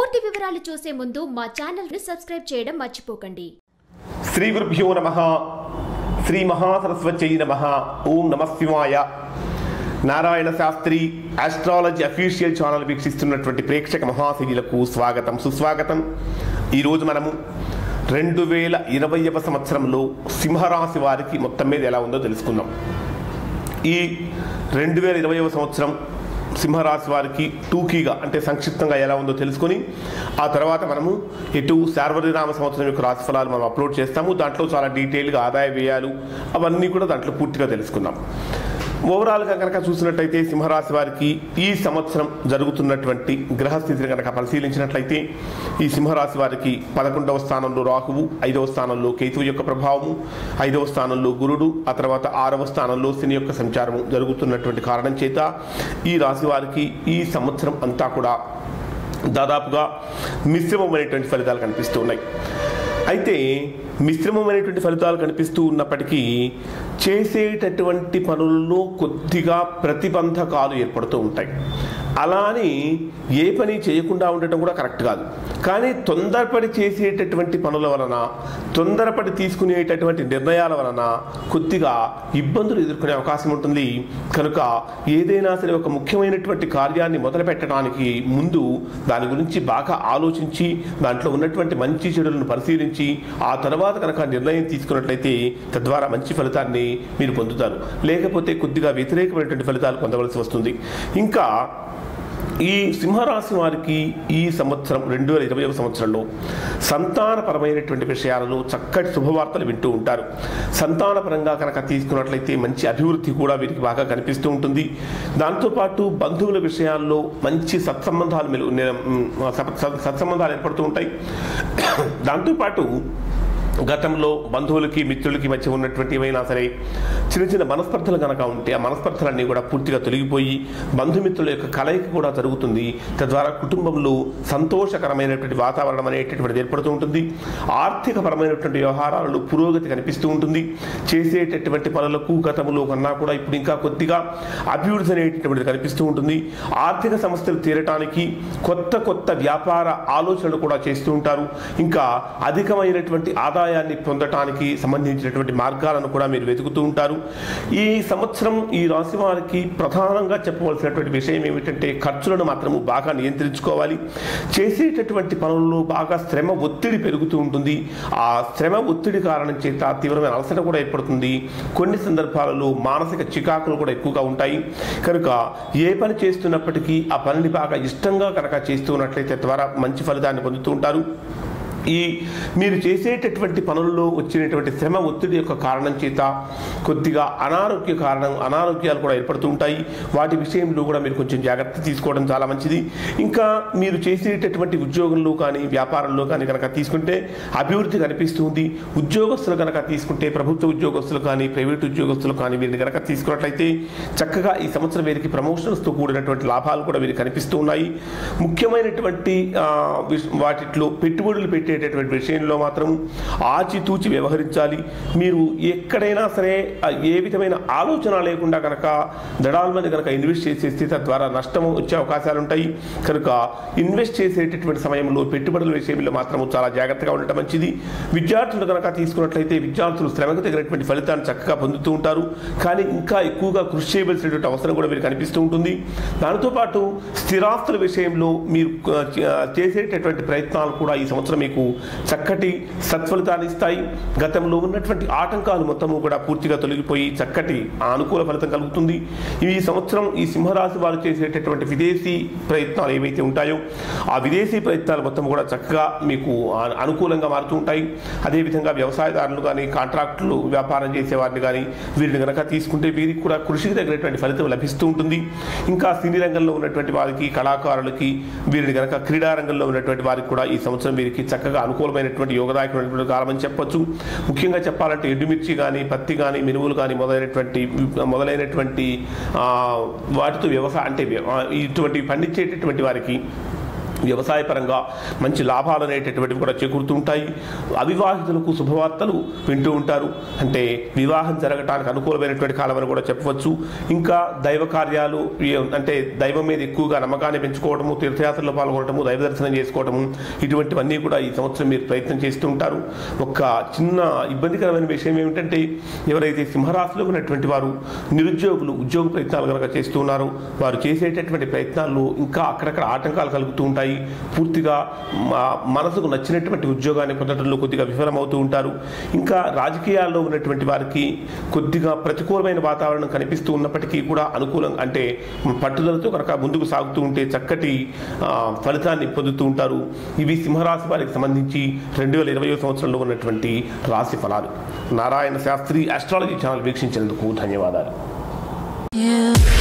పూర్తి వివరాలు చూసే ముందు మా ఛానల్ ని సబ్స్క్రైబ్ చేయడం మర్చిపోకండి శ్రీ గురుభ్యో నమ శ్రీ మహాసరస్వత్యై నమ ఓం నమ శివాయ Narayana Sastri astrology official channel వీక్షిస్తున్నటువంటి ప్రేక్షక మహాశైలకు స్వాగతం సుస్వాగతం ఈరోజు మనము రెండు వేల ఇరవైవ సంవత్సరంలో సింహరాశి వారికి మొత్తం మీద ఎలా ఉందో తెలుసుకుందాం ఈ రెండు వేల ఇరవైవ సంవత్సరం సింహరాశి వారికి టూకీగా అంటే సంక్షిప్తంగా ఎలా ఉందో తెలుసుకొని ఆ తర్వాత మనము ఎటు శార్వరినామ సంవత్సరం యొక్క రాశి ఫలాలు మనం అప్లోడ్ చేస్తాము దాంట్లో చాలా డీటెయిల్గా ఆదాయ వ్యయాలు అవన్నీ కూడా దాంట్లో పూర్తిగా తెలుసుకుందాం ఓవరాల్గా కనుక చూసినట్టయితే సింహరాశి వారికి ఈ సంవత్సరం జరుగుతున్నటువంటి గ్రహస్థితిని కనుక పరిశీలించినట్లయితే ఈ సింహరాశి వారికి పదకొండవ స్థానంలో రాహువు ఐదవ స్థానంలో కేతువు యొక్క ప్రభావము ఐదవ స్థానంలో గురుడు ఆ తర్వాత ఆరవ స్థానంలో శని యొక్క సంచారము జరుగుతున్నటువంటి కారణం చేత ఈ రాశి వారికి ఈ సంవత్సరం అంతా కూడా దాదాపుగా మిశ్రమమైనటువంటి ఫలితాలు కనిపిస్తూ ఉన్నాయి అయితే మిశ్రమమైనటువంటి ఫలితాలు కనిపిస్తూ ఉన్నప్పటికీ చేసేటటువంటి పనుల్లో కొద్దిగా ప్రతిబంధకాలు ఏర్పడుతూ ఉంటాయి అలా అని ఏ పని చేయకుండా ఉండటం కూడా కరెక్ట్ కాదు కానీ తొందరపడి చేసేటటువంటి పనుల వలన తొందరపడి తీసుకునేటటువంటి నిర్ణయాల వలన కొద్దిగా ఇబ్బందులు ఎదుర్కొనే అవకాశం ఉంటుంది కనుక ఏదైనా సరే ఒక ముఖ్యమైనటువంటి కార్యాన్ని మొదలు పెట్టడానికి ముందు దాని గురించి బాగా ఆలోచించి దాంట్లో ఉన్నటువంటి మంచి చెడులను పరిశీలించి ఆ తర్వాత కనుక నిర్ణయం తీసుకున్నట్లయితే తద్వారా మంచి ఫలితాన్ని మీరు పొందుతారు లేకపోతే కొద్దిగా వ్యతిరేకమైనటువంటి ఫలితాలు పొందవలసి వస్తుంది ఇంకా ఈ సింహరాశి వారికి ఈ సంవత్సరం రెండు వేల ఇరవై సంవత్సరంలో సంతానపరమైనటువంటి విషయాలలో చక్కటి శుభవార్తలు వింటూ ఉంటారు సంతానపరంగా కనుక తీసుకున్నట్లయితే మంచి అభివృద్ధి కూడా వీరికి బాగా కనిపిస్తూ ఉంటుంది దాంతోపాటు బంధువుల విషయాల్లో మంచి సత్సంబంధాలు మెలు నే- మ్, సత్- సత్- సత్సంబంధాలు ఏర్పడుతూ ఉంటాయి దాంతోపాటు గతంలో బంధువులకి మిత్రులకి మధ్య ఉన్నటువంటి ఏమైనా సరే చిన్న చిన్న మనస్పర్ధలు కనుక ఉంటే ఆ మనస్పర్ధలన్నీ కూడా పూర్తిగా తొలగిపోయి బంధుమిత్రుల యొక్క కలయిక కూడా జరుగుతుంది తద్వారా కుటుంబంలో సంతోషకరమైనటువంటి వాతావరణం అనేటటువంటిది ఏర్పడుతూ ఉంటుంది ఆర్థిక పరమైనటువంటి వ్యవహారాలలో పురోగతి కనిపిస్తూ ఉంటుంది చేసేటటువంటి పనులకు గతంలో కన్నా కూడా ఇప్పుడు ఇంకా కొద్దిగా అభివృద్ధి అనేటటువంటిది కనిపిస్తూ ఉంటుంది ఆర్థిక సమస్యలు తీరటానికి కొత్త కొత్త వ్యాపార ఆలోచనలు కూడా చేస్తూ ఉంటారు ఇంకా అధికమైనటువంటి ఆదాయాన్ని పొందటానికి సంబంధించినటువంటి మార్గాలను కూడా మీరు వెతుకుతూ ఉంటారు ఈ సంవత్సరం ఈ రాశి వారికి ప్రధానంగా చెప్పవలసినటువంటి విషయం ఏమిటంటే ఖర్చులను మాత్రము బాగా నియంత్రించుకోవాలి చేసేటటువంటి పనుల్లో బాగా శ్రమ ఒత్తిడి పెరుగుతూ ఉంటుంది ఆ శ్రమ ఒత్తిడి కారణం చేత తీవ్రమైన అలసట కూడా ఏర్పడుతుంది కొన్ని సందర్భాలలో మానసిక చికాకులు కూడా ఎక్కువగా ఉంటాయి కనుక ఏ పని చేస్తున్నప్పటికీ ఆ పనిని బాగా ఇష్టంగా కనుక చేస్తూ ఉన్నట్లయితే ద్వారా మంచి ఫలితాన్ని పొందుతూ ఉంటారు ఈ మీరు చేసేటటువంటి పనుల్లో వచ్చినటువంటి శ్రమ ఒత్తిడి యొక్క కారణం చేత కొద్దిగా అనారోగ్య కారణం అనారోగ్యాలు కూడా ఏర్పడుతూ ఉంటాయి వాటి విషయంలో కూడా మీరు కొంచెం జాగ్రత్త తీసుకోవడం చాలా మంచిది ఇంకా మీరు చేసేటటువంటి ఉద్యోగంలో కానీ వ్యాపారంలో కానీ కనుక తీసుకుంటే అభివృద్ధి కనిపిస్తుంది ఉద్యోగస్తులు కనుక తీసుకుంటే ప్రభుత్వ ఉద్యోగస్తులు కానీ ప్రైవేట్ ఉద్యోగస్తులు కానీ వీరిని కనుక తీసుకున్నట్లయితే చక్కగా ఈ సంవత్సరం వీరికి ప్రమోషన్స్తో కూడినటువంటి లాభాలు కూడా వీరికి కనిపిస్తూ ఉన్నాయి ముఖ్యమైనటువంటి ఆ, విష- వాటిలో పెట్టుబడులు పెట్టేటటువంటి విషయంలో మాత్రం ఆచితూచి వ్యవహరించాలి మీరు ఎక్కడైనా సరే ఆ, ఏ విధమైన ఆలోచన లేకుండా కనుక దడాల్మని కనుక ఇన్వెస్ట్ చేసేస్తే తద్వారా నష్టం వచ్చే అవకాశాలు ఉంటాయి కనుక ఇన్వెస్ట్ చేసేటటువంటి సమయంలో పెట్టుబడుల విషయంలో మాత్రం చాలా జాగ్రత్తగా ఉండటం మంచిది విద్యార్థులు కనుక తీసుకున్నట్లయితే విద్యార్థులు శ్రమకు తగినటువంటి ఫలితాన్ని చక్కగా పొందుతూ ఉంటారు కానీ ఇంకా ఎక్కువగా కృషి చేయవలసినటువంటి అవసరం కూడా మీరు కనిపిస్తూ ఉంటుంది దానితో పాటు స్థిరాస్తుల విషయంలో మీరు ఆ, చే- చేసేటటువంటి ప్రయత్నాలు కూడా ఈ సంవత్సరం మీకు చక్కటి సత్ఫలితాన్ని ఇస్తాయి గతంలో ఉన్నటువంటి ఆటంకాలు మొత్తము కూడా పూర్తిగా తొలగిపోయి చక్కటి ఆ అనుకూల ఫలితం కలుగుతుంది ఈ సంవత్సరం ఈ సింహరాశి వారు చేసేటటువంటి విదేశీ ప్రయత్నాలు ఏవైతే ఉంటాయో ఆ విదేశీ ప్రయత్నాలు మొత్తం కూడా చక్కగా మీకు ఆ- అనుకూలంగా మారుతూ ఉంటాయి అదేవిధంగా వ్యవసాయదారులు కానీ కాంట్రాక్టులు వ్యాపారం చేసే వారిని కానీ వీరిని కనుక తీసుకుంటే వీరికి కూడా కృషికి తగినటువంటి ఫలితం లభిస్తూ ఉంటుంది ఇంకా సినీ రంగంలో ఉన్నటువంటి వారికి కళాకారులకి వీరిని కనుక క్రీడా రంగంలో ఉన్నటువంటి వారికి కూడా ఈ సంవత్సరం వీరికి చక్కగా అనుకూలమైనటువంటి యోగదాయకమైనటువంటి కాలం అని చెప్పొచ్చు ముఖ్యంగా చెప్పాలంటే ఎండుమిర్చి కానీ పత్తి కానీ మినుములు కానీ మొదలైనటువంటి మొదలైనటువంటి ఆ, వాటితో వ్యవసాయం అంటే వ్య- ఆ, ఇటువంటి పండించేటటువంటి వారికి వ్యవసాయ పరంగా మంచి లాభాలు అనేటటువంటివి కూడా చేకూరుతుంటాయి అవివాహితులకు శుభవార్తలు వింటూ ఉంటారు అంటే వివాహం జరగటానికి అనుకూలమైనటువంటి కాలం అని కూడా చెప్పవచ్చు ఇంకా దైవ కార్యాలు ఈ- అంటే దైవం మీద ఎక్కువగా నమ్మకాన్ని పెంచుకోవడము తీర్థయాత్రలో పాల్గొనడము దైవ దర్శనం చేసుకోవడము ఇటువంటివన్నీ కూడా ఈ సంవత్సరం మీరు ప్రయత్నం చేస్తూ ఉంటారు ఒక చిన్న ఇబ్బందికరమైన విషయం ఏమిటంటే ఎవరైతే సింహరాశిలో ఉన్నటువంటి వారు నిరుద్యోగులు ఉద్యోగ ప్రయత్నాలు కనుక చేస్తూ ఉన్నారో వారు చేసేటటువంటి ప్రయత్నాల్లో ఇంకా అక్కడక్కడ ఆటంకాలు కలుగుతూ ఉంటాయి పూర్తిగా మా- మనసుకు నచ్చినటువంటి ఉద్యోగాన్ని పొందడంలో కొద్దిగా విఫలమవుతూ ఉంటారు ఇంకా రాజకీయాల్లో ఉన్నటువంటి వారికి కొద్దిగా ప్రతికూలమైన వాతావరణం కనిపిస్తూ ఉన్నప్పటికీ కూడా అనుకూలం అంటే పట్టుదలతో కనుక ముందుకు సాగుతూ ఉంటే చక్కటి ఆ, ఫలితాన్ని పొందుతూ ఉంటారు ఇవి సింహరాశి వారికి సంబంధించి రెండు వేల ఇరవై సంవత్సరంలో ఉన్నటువంటి రాశి ఫలాలు నారాయణ శాస్త్రి ఆస్ట్రాలజీ ఛానల్ వీక్షించినందుకు ధన్యవాదాలు Yeah.